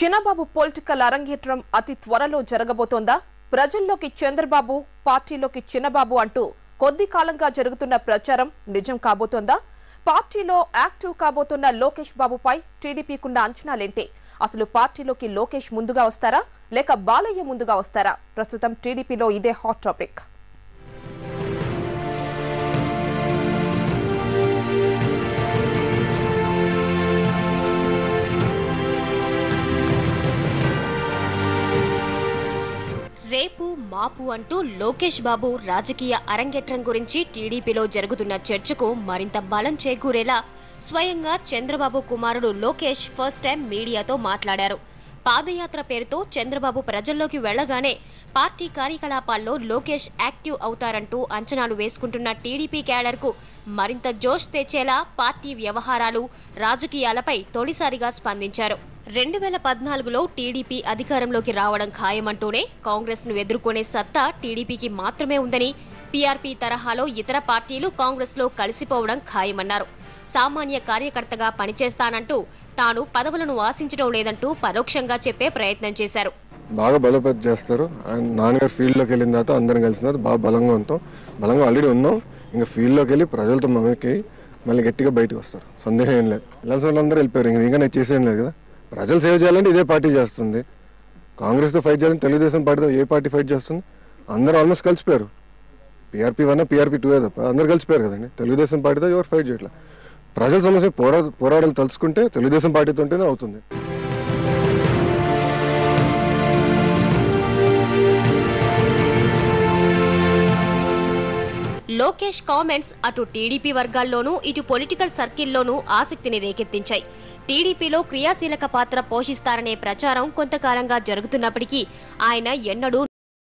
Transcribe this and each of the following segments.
చిన్నబాబు political అరంగేట్రం అతి త్వరలో జరగబోతోందా ప్రజల్లోకి చంద్రబాబు పార్టీలోకి చిన్నబాబు అంటూ కొద్ది కాలంగా జరుగుతున్న ప్రచారం నిజం కాబోతోందా పార్టీలో యాక్టివ్ కాబోతున్న లోకేష్ బాబుపై టీడీపీకున్న అంచనాలేంటి అసలు పార్టీలోకి లోకేష్ ముందుగా వస్తారా లేక బాలయ్య ముందుగా వస్తారా ప్రస్తుతం టీడీపీలో ఇదే హాట్ టాపిక్ రేపు మాపు అంటూ లోకేష్ బాబు రాజకీయ అరంగేట్రం గురించి టీడీపీలో జరుగుతున్న చర్చకు మరింత బలం చేకూరేలా స్వయంగా చంద్రబాబు కుమారుడు లోకేష్ ఫస్ట్ టైం మీడియాతో మాట్లాడారు పాదయాత్ర పేరుతో చంద్రబాబు ప్రజల్లోకి వెళ్లగానే పార్టీ కార్యకలాపాల్లో లోకేష్ యాక్టివ్ అవుతారంటూ అంచనాలు వేసుకుంటున్న టీడీపీ క్యాడర్కు మరింత జోష్ తెచ్చేలా పార్టీ వ్యవహారాలు రాజకీయాలపై తొలిసారిగా స్పందించారు రెండు వేల పద్నాలుగులో టీడీపీ అధికారంలోకి రావడం ఖాయమంటూనే కాంగ్రెస్ ను ఎదుర్కొనే సత్తా టీడీపీకి మాత్రమే ఉందని పీఆర్పీ తరహాలో ఇతర పార్టీలు కాంగ్రెస్ లో కలిసిపోవడం ఖాయమన్నారు సామాన్య కార్యకర్తగా పనిచేస్తానంటూ తాను పదవులను ఆశించడం లేదంటూ పరోక్షంగా చెప్పే ప్రయత్నం చేశారు బాగా బలోపేతం చేస్తారు అండ్ నాన్నగారు ఫీల్డ్లోకి వెళ్ళిన తర్వాత అందరం కలిసిన తర్వాత బాగా బలంగా ఉంటాం బలంగా ఆల్రెడీ ఉన్నాం ఇంకా ఫీల్డ్లోకి వెళ్ళి ప్రజలతో మమేకి మళ్ళీ గట్టిగా బయటకు వస్తారు సందేహం ఏం లేదు వెళ్ళాల్సిన వాళ్ళందరూ వెళ్ళిపోయారు ఇంకా ఇంకా నేను చేసేం లేదు కదా ప్రజలు సేవ చేయాలంటే ఇదే పార్టీ చేస్తుంది కాంగ్రెస్తో ఫైట్ చేయాలంటే తెలుగుదేశం పార్టీతో ఏ పార్టీ ఫైట్ చేస్తుంది అందరూ ఆల్మోస్ట్ కలిసిపోయారు పీఆర్పీ వన్ పీఆర్పీ టూ తప్ప అందరు కలిసిపోయారు కదండి తెలుగుదేశం పార్టీతో ఎవరు ఫైట్ చేయట్లేదు ప్రజల సమస్య పోరా పోరాడాలు తలుచుకుంటే తెలుగుదేశం పార్టీతో ఉంటేనే అవుతుంది లోకేష్ కామెంట్స్ అటు టీడీపీ వర్గాల్లోనూ ఇటు పొలిటికల్ సర్కిల్లోనూ ఆసక్తిని రేకెత్తించాయి టీడీపీలో క్రియాశీలక పాత్ర పోషిస్తారనే ప్రచారం కొంతకాలంగా జరుగుతున్నప్పటికీ ఆయన ఎన్నడూ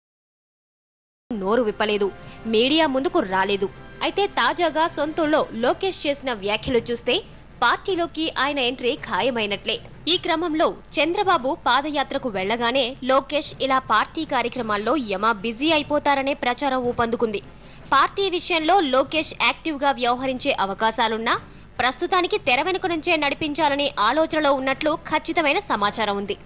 నోరు విప్పలేదు మీడియా ముందుకు రాలేదు అయితే తాజాగా సొంతూళ్లో లోకేష్ చేసిన వ్యాఖ్యలు చూస్తే పార్టీలోకి ఆయన ఎంట్రీ ఖాయమైనట్లే ఈ క్రమంలో చంద్రబాబు పాదయాత్రకు వెళ్లగానే లోకేష్ ఇలా పార్టీ కార్యక్రమాల్లో యమా బిజీ అయిపోతారనే ప్రచారం ఊపందుకుంది పార్టీ విషయంలో లోకేష్ యాక్టివ్ గా వ్యవహరించే అవకాశాలున్నా ప్రస్తుతానికి తెర వెనుక నుంచే నడిపించాలనే ఆలోచనలో ఉన్నట్లు ఖచ్చితమైన సమాచారం ఉంది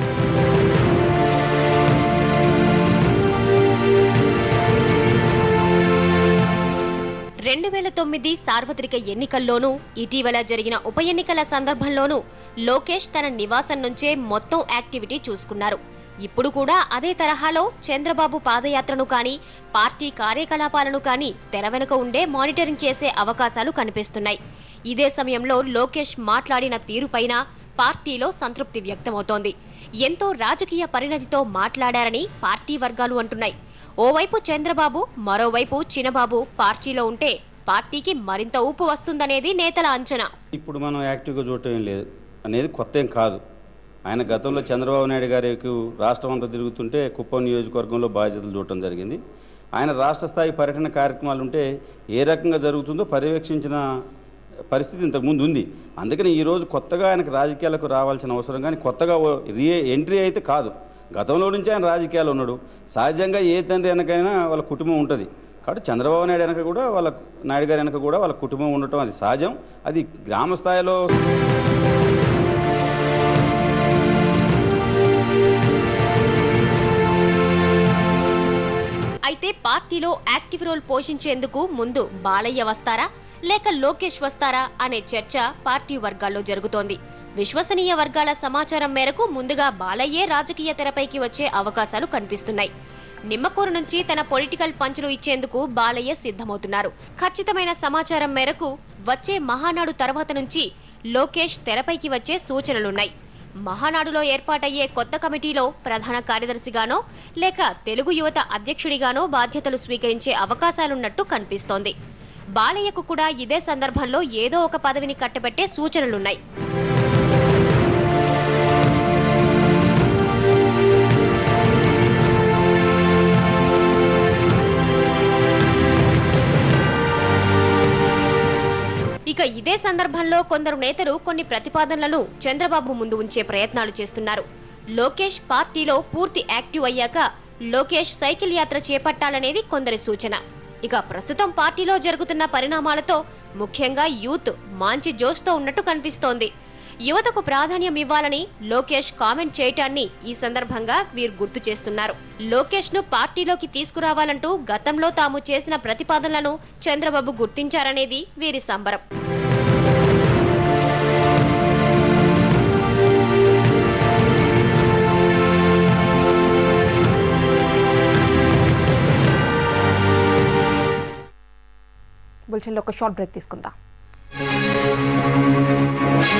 రెండు వేల తొమ్మిది సార్వత్రిక ఎన్నికల్లోనూ ఇటీవల జరిగిన ఉప ఎన్నికల సందర్భంలోనూ లోకేష్ తన నివాసం నుంచే మొత్తం యాక్టివిటీ చూసుకున్నారు ఇప్పుడు కూడా అదే తరహాలో చంద్రబాబు పాదయాత్రను కానీ పార్టీ కార్యకలాపాలను కానీ తెర వెనుక ఉండే మానిటరింగ్ చేసే అవకాశాలు కనిపిస్తున్నాయి ఇదే సమయంలో లోకేష్ మాట్లాడిన తీరుపైన పార్టీలో సంతృప్తి వ్యక్తమవుతోంది ఎంతో రాజకీయ పరిణతితో మాట్లాడారని పార్టీ వర్గాలు అంటున్నాయి ఓవైపు చంద్రబాబు మరోవైపు చినబాబు పార్టీలో ఉంటే పార్టీకి మరింత ఊపు వస్తుందనేది నేతల అంచనా ఇప్పుడు మనం యాక్టివ్గా చూడటం ఏం లేదు అనేది కొత్త ఏం కాదు ఆయన గతంలో చంద్రబాబు నాయుడు గారికి రాష్ట్రం అంతా తిరుగుతుంటే కుప్పం నియోజకవర్గంలో బాధ్యతలు చూడటం జరిగింది ఆయన రాష్ట్ర స్థాయి పర్యటన కార్యక్రమాలు ఉంటే ఏ రకంగా జరుగుతుందో పర్యవేక్షించిన పరిస్థితి ఇంతకుముందు ఉంది అందుకని ఈరోజు కొత్తగా ఆయనకు రాజకీయాలకు రావాల్సిన అవసరం కానీ కొత్తగా ఓ రీ ఎంట్రీ అయితే కాదు గతంలో నుంచి ఆయన రాజకీయాలు ఉన్నాడు సహజంగా ఏ తండ్రి వెనకైనా వాళ్ళ కుటుంబం ఉంటుంది కాబట్టి చంద్రబాబు నాయుడు వెనక కూడా వాళ్ళ నాయుడు గారి వెనక కూడా వాళ్ళ కుటుంబం ఉండటం అది సహజం అది గ్రామ స్థాయిలో అయితే పార్టీలో యాక్టివ్ రోల్ పోషించేందుకు ముందు బాలయ్య వస్తారా లేక లోకేష్ వస్తారా అనే చర్చ పార్టీ వర్గాల్లో జరుగుతోంది విశ్వసనీయ వర్గాల సమాచారం మేరకు ముందుగా బాలయ్యే రాజకీయ తెరపైకి వచ్చే అవకాశాలు కనిపిస్తున్నాయి నిమ్మకూరు నుంచి తన పొలిటికల్ పంచులు ఇచ్చేందుకు బాలయ్య సిద్ధమవుతున్నారు ఖచ్చితమైన సమాచారం మేరకు వచ్చే మహానాడు తర్వాత నుంచి లోకేష్ తెరపైకి వచ్చే సూచనలున్నాయి మహానాడులో ఏర్పాటయ్యే కొత్త కమిటీలో ప్రధాన కార్యదర్శిగానో లేక తెలుగు యువత అధ్యక్షుడిగానో బాధ్యతలు స్వీకరించే అవకాశాలున్నట్టు కనిపిస్తోంది బాలయ్యకు కూడా ఇదే సందర్భంలో ఏదో ఒక పదవిని కట్టబెట్టే సూచనలున్నాయి ఇక ఇదే సందర్భంలో కొందరు నేతలు కొన్ని ప్రతిపాదనలను చంద్రబాబు ముందు ఉంచే ప్రయత్నాలు చేస్తున్నారు లోకేష్ పార్టీలో పూర్తి యాక్టివ్ అయ్యాక లోకేష్ సైకిల్ యాత్ర చేపట్టాలనేది కొందరి సూచన ఇక ప్రస్తుతం పార్టీలో జరుగుతున్న పరిణామాలతో ముఖ్యంగా యూత్ మంచి జోష్తో ఉన్నట్టు కనిపిస్తోంది యువతకు ప్రాధాన్యం ఇవ్వాలని లోకేష్ కామెంట్ చేయటాన్ని ఈ సందర్భంగా వీరు గుర్తు చేస్తున్నారు లోకేష్ ను పార్టీలోకి తీసుకురావాలంటూ గతంలో తాము చేసిన ప్రతిపాదనలను చంద్రబాబు గుర్తించారనేది వీరి సంబరం బులెటిన్లో ఒక షార్ట్ బ్రేక్ తీసుకుందాం